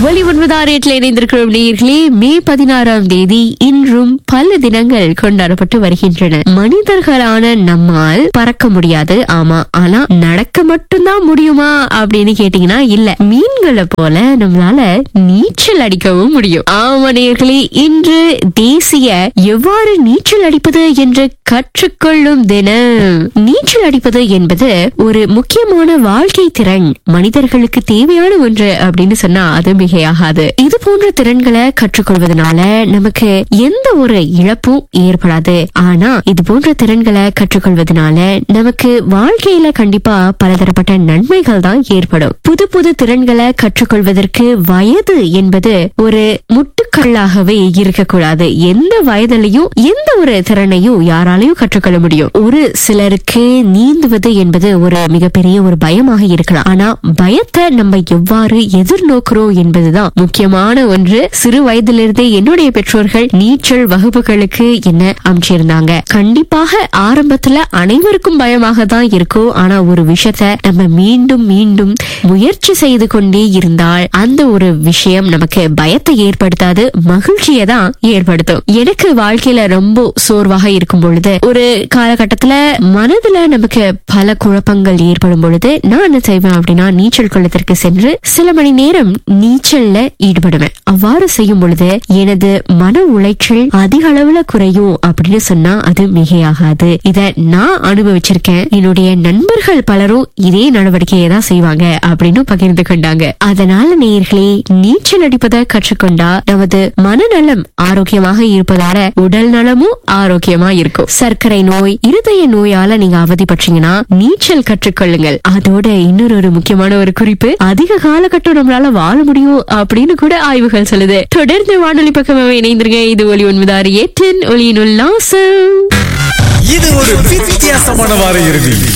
ஒலி ஒன்பதாயிரத்தில் இணைந்திருக்கிறோம் நேயர்களே மே பதினாறாம் தேதி இன்றும் பல தினங்கள் கொண்டாடப்பட்டு வருகின்றன மனிதர்களான நம்மால் பறக்க முடியாது ஆமா ஆனா நடக்க மட்டும்தான் முடியுமா அப்படின்னு கேட்டீங்கன்னா இல்ல மீன்களை போல நம்மளால நீச்சல் அடிக்கவும் முடியும் ஆமா நேயர்களே இன்று தேசிய எவ்வாறு நீச்சல் அடிப்பது என்று கற்றுக்கொள்ளும் தினம் நீச்சல் அடிப்பது என்பது ஒரு முக்கியமான வாழ்க்கை திறன் மனிதர்களுக்கு தேவையான ஒன்று அப்படின்னு சொன்னா அது மிகையாகாது இது போன்ற திறன்களை கற்றுக்கொள்வதனால நமக்கு எந்த ஒரு இழப்பும் ஏற்படாது ஆனா இது போன்ற திறன்களை கற்றுக்கொள்வதனால நமக்கு வாழ்க்கையில கண்டிப்பா பலதரப்பட்ட நன்மைகள் தான் ஏற்படும் புது புது திறன்களை கற்றுக்கொள்வதற்கு வயது என்பது ஒரு முட்டுக்கல்லாகவே இருக்கக்கூடாது எந்த வயதிலையும் எந்த ஒரு திறனையும் யாராலையும் கற்றுக்கொள்ள முடியும் ஒரு சிலருக்கு நீந்துவது என்பது ஒரு மிகப்பெரிய ஒரு பயமாக இருக்கலாம் ஆனா பயத்தை நம்ம எவ்வாறு எதிர்நோக்கிறோம் என்பதுதான் முக்கியமான ஒன்று சிறு வயதிலிருந்தே என்னுடைய பெற்றோர்கள் நீச்சல் வகுப்புகளுக்கு என்ன அமைச்சிருந்தாங்க கண்டிப்பாக ஆரம்பத்துல அனைவருக்கும் பயமாக தான் இருக்கும் ஆனா ஒரு விஷயத்த நம்ம மீண்டும் மீண்டும் முயற்சி செய்து கொண்டே இருந்தால் அந்த ஒரு விஷயம் நமக்கு பயத்தை ஏற்படுத்தாது மகிழ்ச்சியை தான் ஏற்படுத்தும் எனக்கு வாழ்க்கையில ரொம்ப சோர்வாக இருக்கும் பொழுது ஒரு காலகட்டத்துல மனதுல நமக்கு பல குழப்பங்கள் ஏற்படும் பொழுது நான் என்ன செய்வேன் அப்படின்னா நீச்சல் குளத்திற்கு சென்று சில மணி நேரம் நீச்சல்ல ஈடுபடுவேன் அவ்வாறு செய்யும் பொழுது எனது மன உளைச்சல் அதிக அளவுல குறையும் அப்படின்னு சொன்னா அது மிகையாகாது இத நான் அனுபவிச்சிருக்கேன் என்னுடைய நண்பர்கள் பலரும் இதே நடவடிக்கையை தான் செய்வாங்க அப்படின்னு பகிர்ந்து கொண்டாங்க அதனால நேயர்களே நீச்சல் அடிப்பதை கற்றுக்கொண்டா நமது மனநலம் ஆரோக்கியமாக இருப்பதால உடல் நலமும் ஆரோக்கியமா இருக்கும் சர்க்கரை நோய் இருதய நோயால நீங்க அவதிப்பட்டீங்கன்னா நீச்சல் கற்றுக்கொள்ளுங்கள் அதோட இன்னொரு ஒரு முக்கியமான ஒரு குறிப்பு அதிக காலகட்டம் நம்மளால வாழ முடியும் அப்படின்னு கூட ஆய்வுகள் சொல்லுது தொடர்ந்து வானொலி பக்கமாவே இணைந்திருங்க இது ஒலி ஒன்பதாறு எட்டின் ஒலியினுள் நாசம் இது ஒரு வித்தியாசமான வார இறுதி